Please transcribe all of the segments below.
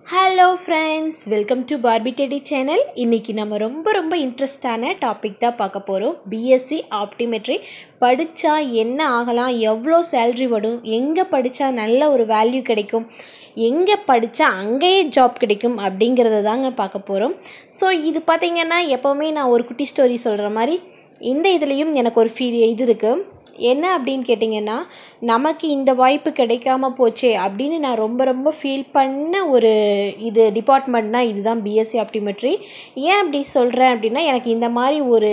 hello friends welcome to Barbie teddy channel இன்றைக்கி நம்ம ரொம்ப ரொம்ப இன்ட்ரெஸ்டான டாபிக் தான் பார்க்க போகிறோம் பிஎஸ்சி ஆப்டிமெட்ரி படித்தா என்ன ஆகலாம் எவ்வளோ சேல்ரி வரும் எங்கே படித்தா நல்ல ஒரு வேல்யூ கிடைக்கும் எங்கே படித்தா அங்கேயே ஜாப் கிடைக்கும் அப்படிங்கிறத தாங்க பார்க்க போகிறோம் ஸோ இது பார்த்திங்கன்னா எப்போவுமே நான் ஒரு குட்டி ஸ்டோரி சொல்கிற மாதிரி இந்த இதுலேயும் எனக்கு ஒரு ஃபீல் இது இருக்குது என்ன அப்படின்னு கேட்டிங்கன்னா நமக்கு இந்த வாய்ப்பு கிடைக்காம போச்சே அப்படின்னு நான் ரொம்ப ரொம்ப ஃபீல் பண்ண ஒரு இது டிபார்ட்மெண்ட்னா இதுதான் பிஎஸ்சி ஆப்டிமெட்ரி ஏன் அப்படி சொல்கிறேன் அப்படின்னா எனக்கு இந்த மாதிரி ஒரு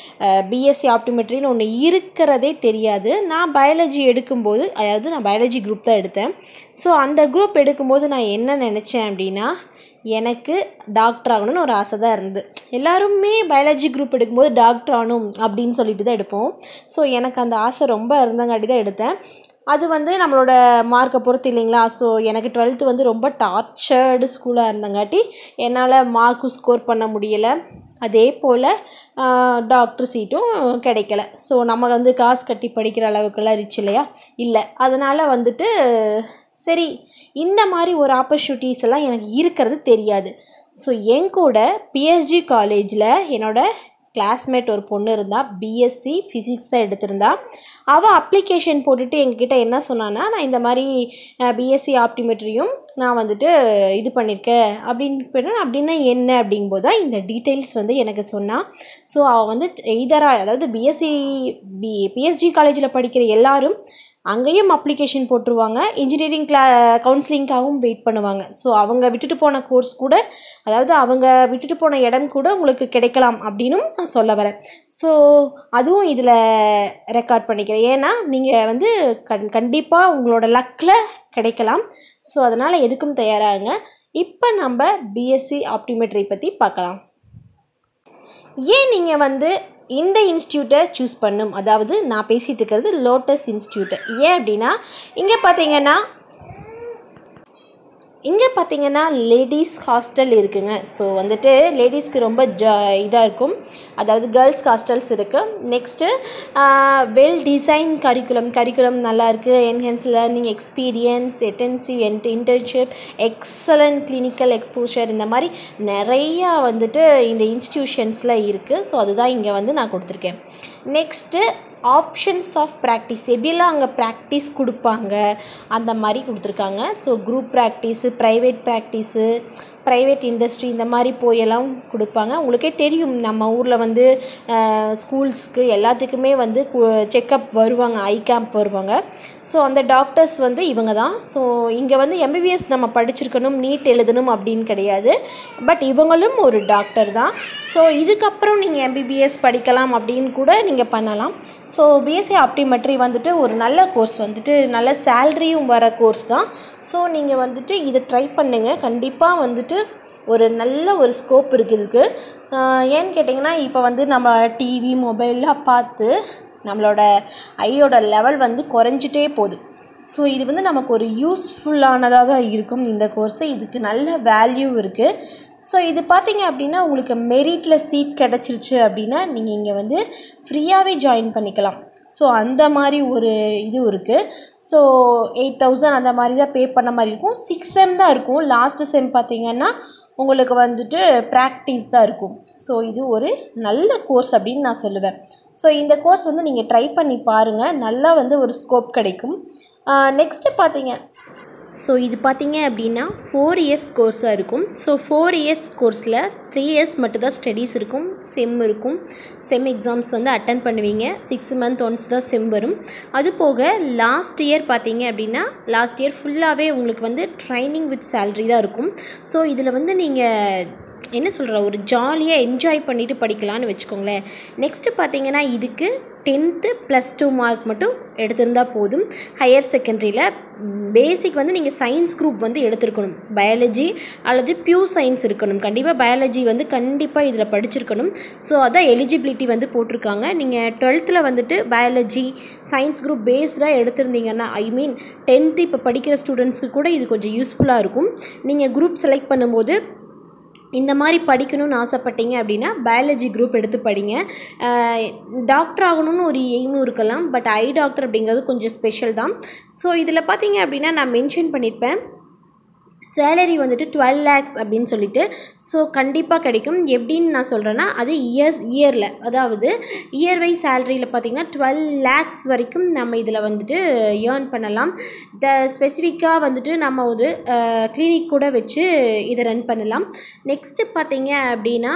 பிஎஸ்சி ஆப்டிமெட்ரின்னு ஒன்று இருக்கிறதே தெரியாது நான் பயாலஜி எடுக்கும்போது அதாவது நான் பயாலஜி குரூப் தான் எடுத்தேன் ஸோ அந்த குரூப் எடுக்கும்போது நான் என்ன நினச்சேன் அப்படின்னா எனக்கு டாக்டர் ஆகணும்னு ஒரு ஆசை தான் இருந்து எல்லாருமே பயாலஜி குரூப் எடுக்கும்போது டாக்டர் ஆகணும் அப்படின்னு சொல்லிட்டு தான் எடுப்போம் ஸோ எனக்கு அந்த ஆசை ரொம்ப இருந்தங்காட்டி தான் எடுத்தேன் அது வந்து நம்மளோட மார்க்கை பொறுத்து இல்லைங்களா ஸோ எனக்கு டுவெல்த்து வந்து ரொம்ப டார்ச்சர்டு ஸ்கூலாக இருந்தங்காட்டி என்னால் மார்க்கும் ஸ்கோர் பண்ண முடியலை அதே போல் டாக்டர் சீட்டும் கிடைக்கல ஸோ நம்ம வந்து காசு கட்டி படிக்கிற அளவுக்குலாம் ரிச் இல்லையா இல்லை அதனால் வந்துட்டு சரி இந்த மாதிரி ஒரு ஆப்பர்ச்சுனிட்டிஸ் எல்லாம் எனக்கு இருக்கிறது தெரியாது ஸோ என் கூட பிஎஸ்ஜி காலேஜில் என்னோடய கிளாஸ்மேட் ஒரு பொண்ணு இருந்தால் பிஎஸ்சி ஃபிசிக்ஸ் தான் எடுத்திருந்தா அவள் அப்ளிகேஷன் போட்டுட்டு எங்ககிட்ட என்ன சொன்னான்னா நான் இந்த மாதிரி பிஎஸ்சி ஆப்டிமெட்ரியும் நான் வந்துட்டு இது பண்ணியிருக்கேன் அப்படின்னு அப்படின்னா என்ன அப்படிங்கும்போது தான் இந்த டீட்டெயில்ஸ் வந்து எனக்கு சொன்னான் ஸோ அவள் வந்து இதராக அதாவது பிஎஸ்சி பி பிஎஸ்ஜி காலேஜில் படிக்கிற எல்லாரும் அங்கேயும் அப்ளிகேஷன் போட்டுருவாங்க இன்ஜினியரிங் கிளா கவுன்சிலிங்காகவும் வெயிட் பண்ணுவாங்க ஸோ அவங்க விட்டுட்டு போன கோர்ஸ் கூட அதாவது அவங்க விட்டுட்டு போன இடம் கூட உங்களுக்கு கிடைக்கலாம் அப்படின்னும் நான் சொல்ல வரேன் ஸோ அதுவும் இதில் ரெக்கார்ட் பண்ணிக்கிறேன் ஏன்னா நீங்கள் வந்து கண் கண்டிப்பாக உங்களோட லக்கில் கிடைக்கலாம் ஸோ அதனால் எதுக்கும் தயாராகுங்க இப்போ நம்ம பிஎஸ்சி ஆப்டிமெட்ரி பற்றி பார்க்கலாம் ஏன் நீங்கள் வந்து இந்த இன்ஸ்டியூட்டை சூஸ் பண்ணும் அதாவது நான் பேசிகிட்டு இருக்கிறது லோட்டஸ் இன்ஸ்டியூட்டு ஏன் அப்படின்னா இங்கே பார்த்தீங்கன்னா இங்கே பார்த்தீங்கன்னா லேடிஸ் ஹாஸ்டல் இருக்குங்க ஸோ வந்துட்டு லேடிஸ்க்கு ரொம்ப ஜ இதாக இருக்கும் அதாவது கேர்ள்ஸ் ஹாஸ்டல்ஸ் இருக்குது next well design curriculum curriculum நல்லாயிருக்கு enhance learning experience extensive and internship excellent clinical exposure இந்த மாதிரி நிறையா வந்துட்டு இந்த இன்ஸ்டியூஷன்ஸில் இருக்குது ஸோ அதுதான் இங்கே வந்து நான் கொடுத்துருக்கேன் நெக்ஸ்ட்டு ஆப்ஷன்ஸ் ஆஃப் ப்ராக்டிஸ் எப்படிலாம் அங்கே ப்ராக்டிஸ் கொடுப்பாங்க அந்த மாதிரி கொடுத்துருக்காங்க so group practice private practice private industry இந்த மாதிரி போயெல்லாம் கொடுப்பாங்க உங்களுக்கே தெரியும் நம்ம ஊரில் வந்து ஸ்கூல்ஸ்க்கு எல்லாத்துக்குமே வந்து செக்கப் வருவாங்க ஐ கேம்ப் வருவாங்க ஸோ அந்த டாக்டர்ஸ் வந்து இவங்க தான் ஸோ இங்கே வந்து எம்பிபிஎஸ் நம்ம படிச்சிருக்கணும் நீட் எழுதணும் அப்படின்னு கிடையாது பட் இவங்களும் ஒரு டாக்டர் தான் ஸோ இதுக்கப்புறம் நீங்கள் எம்பிபிஎஸ் படிக்கலாம் அப்படின்னு கூட நீங்கள் பண்ணலாம் ஸோ பிஎஸ்சி ஆப்டிமெட்ரி வந்துட்டு ஒரு நல்ல கோர்ஸ் வந்துட்டு நல்ல சேல்ரியும் வர கோர்ஸ் தான் ஸோ நீங்கள் வந்துட்டு இதை ட்ரை பண்ணுங்கள் கண்டிப்பாக வந்துட்டு ஒரு நல்ல ஒரு ஸ்கோப் இருக்குது இதுக்கு ஏன்னு கேட்டிங்கன்னா இப்போ வந்து நம்ம டிவி மொபைல்லாம் பார்த்து நம்மளோட ஐயோட லெவல் வந்து குறைஞ்சிட்டே போகுது ஸோ இது வந்து நமக்கு ஒரு யூஸ்ஃபுல்லானதாக தான் இருக்கும் இந்த கோர்ஸு இதுக்கு நல்ல வேல்யூ இருக்குது ஸோ இது பார்த்தீங்க அப்படின்னா உங்களுக்கு மெரிட்டில் சீட் கிடச்சிருச்சு அப்படின்னா நீங்கள் இங்கே வந்து ஃப்ரீயாகவே ஜாயின் பண்ணிக்கலாம் ஸோ அந்த மாதிரி ஒரு இது இருக்குது ஸோ எயிட் தௌசண்ட் அந்த மாதிரி தான் பே பண்ண மாதிரி இருக்கும் சிக்ஸ் செம் தான் இருக்கும் லாஸ்ட்டு செம் பார்த்திங்கன்னா உங்களுக்கு வந்துட்டு ப்ராக்டிஸ் தான் இருக்கும் ஸோ இது ஒரு நல்ல கோர்ஸ் அப்படின்னு நான் சொல்லுவேன் ஸோ இந்த கோர்ஸ் வந்து நீங்கள் ட்ரை பண்ணி பாருங்கள் நல்லா வந்து ஒரு ஸ்கோப் கிடைக்கும் நெக்ஸ்ட்டு பார்த்தீங்க ஸோ இது பார்த்தீங்க அப்படின்னா ஃபோர் இயர்ஸ் கோர்ஸாக இருக்கும் ஸோ ஃபோர் இயர்ஸ் கோர்ஸில் த்ரீ இயர்ஸ் மட்டும்தான் ஸ்டடீஸ் இருக்கும் செம் இருக்கும் செம் எக்ஸாம்ஸ் வந்து அட்டன் பண்ணுவீங்க சிக்ஸ் மந்த் ஒன்ஸ் தான் செம் வரும் அது போக லாஸ்ட் இயர் பார்த்தீங்க அப்படின்னா லாஸ்ட் இயர் ஃபுல்லாகவே உங்களுக்கு வந்து ட்ரைனிங் வித் சேல்ரி தான் இருக்கும் ஸோ இதில் வந்து நீங்கள் என்ன சொல்கிற ஒரு ஜாலியாக என்ஜாய் பண்ணிவிட்டு படிக்கலான்னு வச்சுக்கோங்களேன் நெக்ஸ்ட்டு பார்த்தீங்கன்னா இதுக்கு டென்த்து ப்ளஸ் டூ மார்க் மட்டும் எடுத்திருந்தால் போதும் ஹையர் செகண்டரியில் பேசிக் வந்து நீங்கள் சயின்ஸ் குரூப் வந்து எடுத்துருக்கணும் பயாலஜி அல்லது பியூர் சயின்ஸ் இருக்கணும் கண்டிப்பாக பயாலஜி வந்து கண்டிப்பாக இதில் படிச்சிருக்கணும் ஸோ அதான் எலிஜிபிலிட்டி வந்து போட்டிருக்காங்க நீங்கள் டுவெல்த்தில் வந்துட்டு பயாலஜி சயின்ஸ் குரூப் பேஸ்டாக எடுத்திருந்தீங்கன்னா ஐ மீன் டென்த்து இப்போ படிக்கிற ஸ்டூடெண்ட்ஸ்க்கு கூட இது கொஞ்சம் யூஸ்ஃபுல்லாக இருக்கும் நீங்கள் குரூப் செலக்ட் பண்ணும்போது இந்த மாதிரி படிக்கணும்னு ஆசைப்பட்டீங்க அப்படின்னா பயாலஜி குரூப் எடுத்து படிங்க டாக்டர் ஆகணும்னு ஒரு எய்மும் இருக்கலாம் பட் ஐ டாக்டர் அப்படிங்கிறது கொஞ்சம் ஸ்பெஷல் தான் ஸோ இதில் பார்த்தீங்க அப்படின்னா நான் மென்ஷன் பண்ணியிருப்பேன் சேலரி வந்துட்டு டுவெல் லேக்ஸ் அப்படின்னு சொல்லிட்டு ஸோ கண்டிப்பாக கிடைக்கும் எப்படின்னு நான் சொல்கிறேன்னா அது இயர்ஸ் இயரில் அதாவது இயர் வைஸ் சேலரியில் பார்த்தீங்கன்னா டுவெல் லேக்ஸ் வரைக்கும் நம்ம இதில் வந்துட்டு ஏர்ன் பண்ணலாம் த ஸ்பெசிஃபிக்காக வந்துட்டு நம்ம ஒரு கிளினிக் கூட வச்சு இதை ரன் பண்ணலாம் நெக்ஸ்ட்டு பார்த்தீங்க அப்படின்னா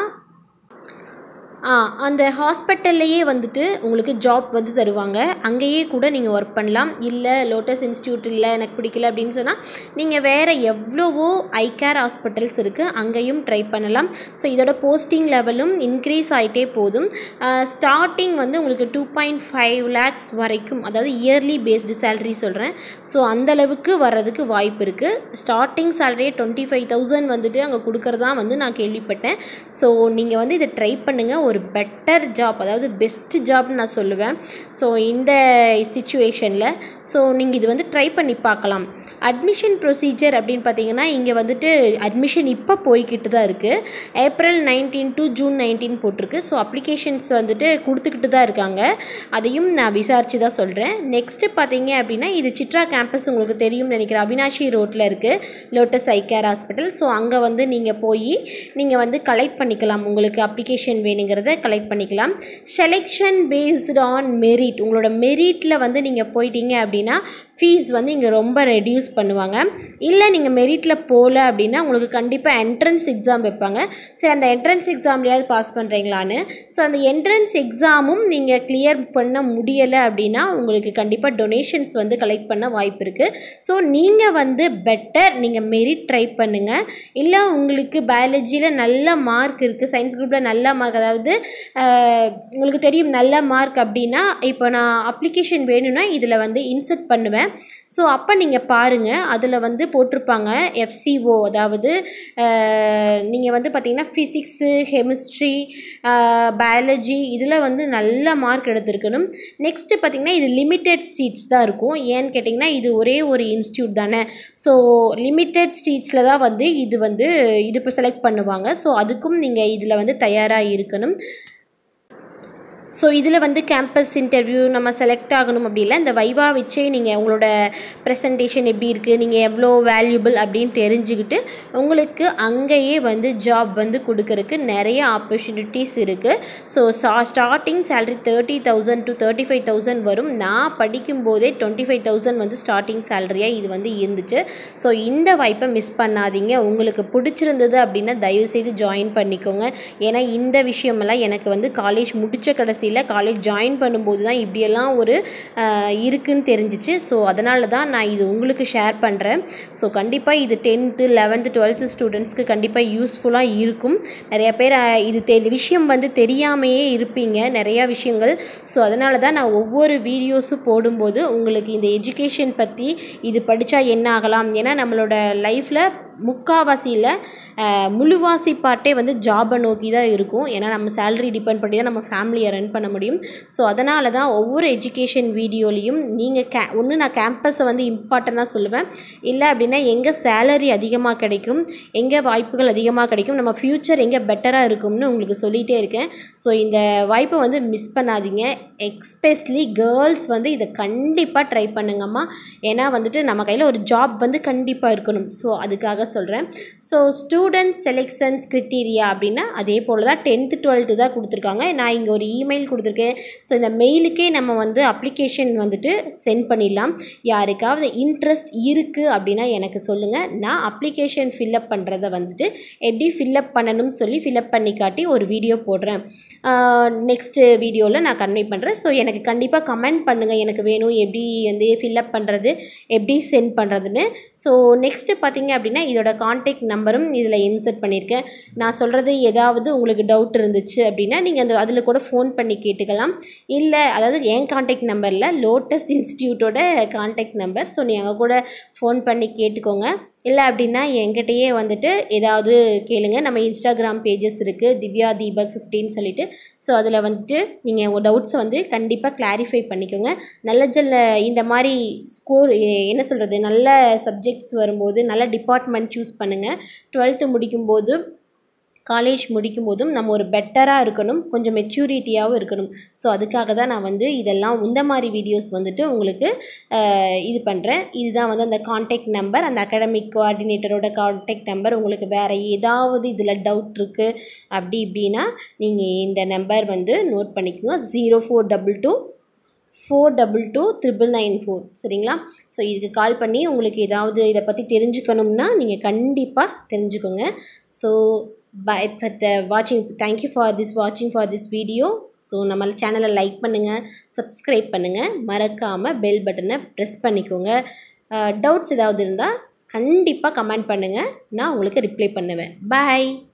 ஆ அந்த ஹாஸ்பிட்டல்லையே வந்துட்டு உங்களுக்கு ஜாப் வந்து தருவாங்க அங்கேயே கூட நீங்கள் ஒர்க் பண்ணலாம் இல்லை லோட்டஸ் இன்ஸ்டியூட் இல்லை எனக்கு பிடிக்கல அப்படின்னு சொன்னால் நீங்கள் வேறு எவ்வளவோ ஐ கேர் ஹாஸ்பிட்டல்ஸ் இருக்குது அங்கேயும் ட்ரை பண்ணலாம் ஸோ இதோட போஸ்டிங் லெவலும் இன்க்ரீஸ் ஆகிட்டே போதும் ஸ்டார்டிங் வந்து உங்களுக்கு டூ பாயிண்ட் ஃபைவ் லேக்ஸ் வரைக்கும் அதாவது இயர்லி பேஸ்டு சேலரி சொல்கிறேன் ஸோ அந்தளவுக்கு வர்றதுக்கு வாய்ப்பு இருக்குது ஸ்டார்டிங் சேலரியே டுவெண்ட்டி ஃபைவ் தௌசண்ட் வந்துட்டு அங்கே கொடுக்குறதா வந்து நான் கேள்விப்பட்டேன் ஸோ நீங்கள் வந்து இதை ட்ரை பண்ணுங்கள் ஒரு பெட்டர் ஜாப் அதாவது பெஸ்ட் ஜாப்னு நான் சொல்லுவேன் ஸோ இந்த சுச்சுவேஷனில் ஸோ நீங்கள் இது வந்து ட்ரை பண்ணி பார்க்கலாம் அட்மிஷன் ப்ரொசீஜர் அப்படின்னு பார்த்தீங்கன்னா இங்கே வந்துட்டு அட்மிஷன் இப்போ போய்கிட்டு தான் இருக்குது April nineteen to June nineteen போட்டிருக்கு ஸோ அப்ளிகேஷன்ஸ் வந்துட்டு கொடுத்துக்கிட்டு தான் இருக்காங்க அதையும் நான் விசாரித்து தான் சொல்கிறேன் நெக்ஸ்ட்டு பார்த்தீங்க அப்படின்னா இது சித்ரா கேம்பஸ் உங்களுக்கு தெரியும்னு நினைக்கிறேன் அவினாஷி ரோட்டில் இருக்குது lotus eye care hospital so அங்கே வந்து நீங்கள் போய் நீங்கள் வந்து கலெக்ட் பண்ணிக்கலாம் உங்களுக்கு அப்ளிகேஷன் வேணுங்கிறத கலெக்ட் பண்ணிக்கலாம் செலெக்ஷன் பேஸ்டு ஆன் மெரிட் உங்களோட மெரிட்டில் வந்து நீங்கள் போயிட்டீங்க அப்படின்னா ஃபீஸ் வந்து இங்கே ரொம்ப ரெடியூஸ் பண்ணுவாங்க இல்லை நீங்கள் மெரிட்டில் போகல அப்படின்னா உங்களுக்கு கண்டிப்பாக என்ட்ரன்ஸ் எக்ஸாம் வைப்பாங்க சரி அந்த என்ட்ரன்ஸ் எக்ஸாம்லையாவது பாஸ் பண்ணுறீங்களான்னு ஸோ அந்த என்ட்ரன்ஸ் எக்ஸாமும் நீங்கள் கிளியர் பண்ண முடியலை அப்படின்னா உங்களுக்கு கண்டிப்பாக டொனேஷன்ஸ் வந்து கலெக்ட் பண்ண வாய்ப்பு இருக்குது ஸோ நீங்கள் வந்து பெட்டர் நீங்கள் மெரிட் ட்ரை பண்ணுங்கள் இல்லை உங்களுக்கு பயாலஜியில் நல்ல மார்க் இருக்குது சயின்ஸ் குரூப்பில் நல்ல மார்க் அதாவது அஹ், உங்களுக்கு தெரியும் நல்ல மார்க் அப்படின்னா இப்போ நான் அப்ளிகேஷன் வேணும்னா இதில் வந்து இன்சர்ட் பண்ணுவேன் ஸோ அப்போ நீங்கள் பாருங்கள் அதில் வந்து போட்டிருப்பாங்க எஃப்சிஓ அதாவது நீங்கள் வந்து பார்த்தீங்கன்னா ஃபிசிக்ஸு கெமிஸ்ட்ரி பயாலஜி இதில் வந்து நல்ல மார்க் எடுத்திருக்கணும் நெக்ஸ்ட்டு பார்த்தீங்கன்னா இது லிமிட்டெட் சீட்ஸ் தான் இருக்கும் ஏன்னு கேட்டிங்கன்னா இது ஒரே ஒரு இன்ஸ்டியூட் தானே ஸோ லிமிட்டெட் சீட்ஸில் தான் வந்து இது வந்து இது இப்போ செலக்ட் பண்ணுவாங்க ஸோ அதுக்கும் நீங்கள் இதில் வந்து தயாராக இருக்கணும் ஸோ இதில் வந்து கேம்பஸ் இன்டர்வியூ நம்ம செலக்ட் ஆகணும் அப்படி இல்லை இந்த வைவா வச்சே நீங்கள் உங்களோட ப்ரெசன்டேஷன் எப்படி இருக்குது நீங்கள் எவ்வளோ வேல்யூபிள் அப்படின்னு தெரிஞ்சுக்கிட்டு உங்களுக்கு அங்கேயே வந்து ஜாப் வந்து கொடுக்கறதுக்கு நிறைய ஆப்பர்ச்சுனிட்டிஸ் இருக்குது ஸோ ஸ்டா starting salary thirty thousand to thirty five thousand வரும் நான் படிக்கும்போதே டுவெண்ட்டி ஃபைவ் தௌசண்ட் வந்து ஸ்டார்டிங் சேலரியாக இது வந்து இருந்துச்சு ஸோ இந்த வாய்ப்பை மிஸ் பண்ணாதீங்க உங்களுக்கு பிடிச்சிருந்தது அப்படின்னா தயவுசெய்து ஜாயின் பண்ணிக்கோங்க ஏன்னா இந்த விஷயமெல்லாம் எனக்கு வந்து காலேஜ் முடித்த கடைசியில் காலேஜ் ஜாயின் பண்ணும்போது தான் இப்படியெல்லாம் ஒரு ஆஹ், இருக்குன்னு தெரிஞ்சிச்சு ஸோ அதனால தான் நான் இது உங்களுக்கு ஷேர் பண்ணுறேன் ஸோ கண்டிப்பாக இது டென்த்து லெவன்த்து டுவெல்த்து ஸ்டூடெண்ட்ஸ்க்கு கண்டிப்பாக யூஸ்ஃபுல்லாக இருக்கும் நிறைய பேர் ஆஹ், இது தெ விஷயம் வந்து தெரியாமையே இருப்பீங்க நிறையா விஷயங்கள் ஸோ அதனால தான் நான் ஒவ்வொரு வீடியோஸும் போடும்போது உங்களுக்கு இந்த எஜுகேஷன் பற்றி இது படித்தா என்ன ஆகலாம் ஏன்னா நம்மளோட லைஃப்பில் முக்காவாசியில் முழுவாசி பாட்டே வந்து ஜாபை நோக்கி தான் இருக்கும் ஏன்னா நம்ம சேலரி டிபெண்ட் பண்ணி தான் நம்ம ஃபேமிலியை ரன் பண்ண முடியும் ஸோ அதனால தான் ஒவ்வொரு எஜுகேஷன் வீடியோலையும் நீங்கள் கே ஒன்று நான் கேம்பஸை வந்து இம்பார்ட்டண்ட்டாக சொல்லுவேன் இல்லை அப்படின்னா எங்கே சேலரி அதிகமாக கிடைக்கும் எங்கே வாய்ப்புகள் அதிகமாக கிடைக்கும் நம்ம ஃப்யூச்சர் எங்கே பெட்டராக இருக்கும்னு உங்களுக்கு சொல்லிகிட்டே இருக்கேன் ஸோ இந்த வாய்ப்பை வந்து மிஸ் பண்ணாதீங்க எக்ஸ்பெஷலி கேர்ள்ஸ் வந்து இதை கண்டிப்பாக ட்ரை பண்ணுங்கம்மா ஏன்னா வந்துட்டு நம்ம கையில் ஒரு ஜாப் வந்து கண்டிப்பாக இருக்கணும் ஸோ அதுக்காக சொல்கிறேன் ஸோ ஸ்டூடெண்ட்ஸ் செலெக்ஷன்ஸ் கிரிட்டீரியா அப்படின்னா அதே போல் தான் டென்த்து டுவெல்த்து தான் கொடுத்துருக்காங்க நான் இங்கே ஒரு இமெயில் கொடுத்துருக்கேன் ஸோ இந்த மெயிலுக்கே நம்ம வந்து அப்ளிகேஷன் வந்துட்டு சென்ட் பண்ணிடலாம் யாருக்காவது இன்ட்ரெஸ்ட் இருக்குது அப்படின்னா எனக்கு சொல்லுங்கள் நான் அப்ளிகேஷன் ஃபில்அப் பண்ணுறத வந்துட்டு எப்படி ஃபில்அப் பண்ணணும்னு சொல்லி ஃபில்அப் பண்ணி காட்டி ஒரு வீடியோ போடுறேன் நெக்ஸ்ட்டு வீடியோவில் நான் கன்வே பண்ணுறேன் ஸோ எனக்கு கண்டிப்பாக கமெண்ட் பண்ணுங்கள் எனக்கு வேணும் எப்படி வந்து ஃபில்அப் பண்ணுறது எப்படி சென்ட் பண்ணுறதுன்னு ஸோ நெக்ஸ்ட்டு பார்த்தீங்க அப்படின்னா இதோட காண்டாக்ட் நம்பரும் இதில் இன்சர்ட் பண்ணியிருக்கேன் நான் சொல்கிறது ஏதாவது உங்களுக்கு டவுட் இருந்துச்சு அப்படின்னா நீங்கள் அந்த அதில் கூட ஃபோன் பண்ணி கேட்டுக்கலாம் இல்லை அதாவது என் காண்டாக்ட் நம்பரில் லோட்டஸ் இன்ஸ்டியூட்டோட காண்டாக்ட் நம்பர் ஸோ நீங்கள் கூட ஃபோன் பண்ணி கேட்டுக்கோங்க இல்லை அப்படின்னா என்கிட்டயே வந்துட்டு ஏதாவது கேளுங்க நம்ம இன்ஸ்டாகிராம் பேஜஸ் இருக்குது திவ்யா தீபக் ஃபிஃப்டின்னு சொல்லிட்டு ஸோ அதில் வந்துட்டு நீங்கள் உங்கள் டவுட்ஸை வந்து கண்டிப்பாக கிளாரிஃபை பண்ணிக்கோங்க நல்ல ஜல்ல இந்த மாதிரி ஸ்கோர் என்ன சொல்கிறது நல்ல சப்ஜெக்ட்ஸ் வரும்போது நல்ல டிபார்ட்மெண்ட் சூஸ் பண்ணுங்கள் டுவெல்த்து முடிக்கும்போது காலேஜ் முடிக்கும் போதும் நம்ம ஒரு பெட்டராக இருக்கணும் கொஞ்சம் மெச்சூரிட்டியாகவும் இருக்கணும் ஸோ அதுக்காக தான் நான் வந்து இதெல்லாம் இந்த மாதிரி வீடியோஸ் வந்துட்டு உங்களுக்கு அஹ், இது பண்ணுறேன் இதுதான் வந்து அந்த காண்டாக்ட் நம்பர் அந்த அகாடமிக் கோஆர்டினேட்டரோட காண்டாக்ட் நம்பர் உங்களுக்கு வேறு ஏதாவது இதில் டவுட் இருக்குது அப்படி இப்படின்னா நீங்கள் இந்த நம்பர் வந்து நோட் பண்ணிக்கோங்க zero four double two four double two triple nine four சரிங்களா ஸோ இதுக்கு கால் பண்ணி உங்களுக்கு ஏதாவது இதை பற்றி தெரிஞ்சுக்கணும்னா நீங்கள் கண்டிப்பாக தெரிஞ்சுக்கோங்க ஸோ பை ஃபார் த வாட்சிங் தேங்க்யூ ஃபார் திஸ் வாட்சிங் ஃபார் திஸ் வீடியோ ஸோ நம்ம சேனலை லைக் பண்ணுங்கள் சப்ஸ்கிரைப் பண்ணுங்கள் மறக்காமல் பெல் பட்டனை ப்ரெஸ் பண்ணிக்கோங்க டவுட்ஸ் ஏதாவது இருந்தால் கண்டிப்பாக கமெண்ட் பண்ணுங்கள் நான் உங்களுக்கு ரிப்ளை பண்ணுவேன் பாய்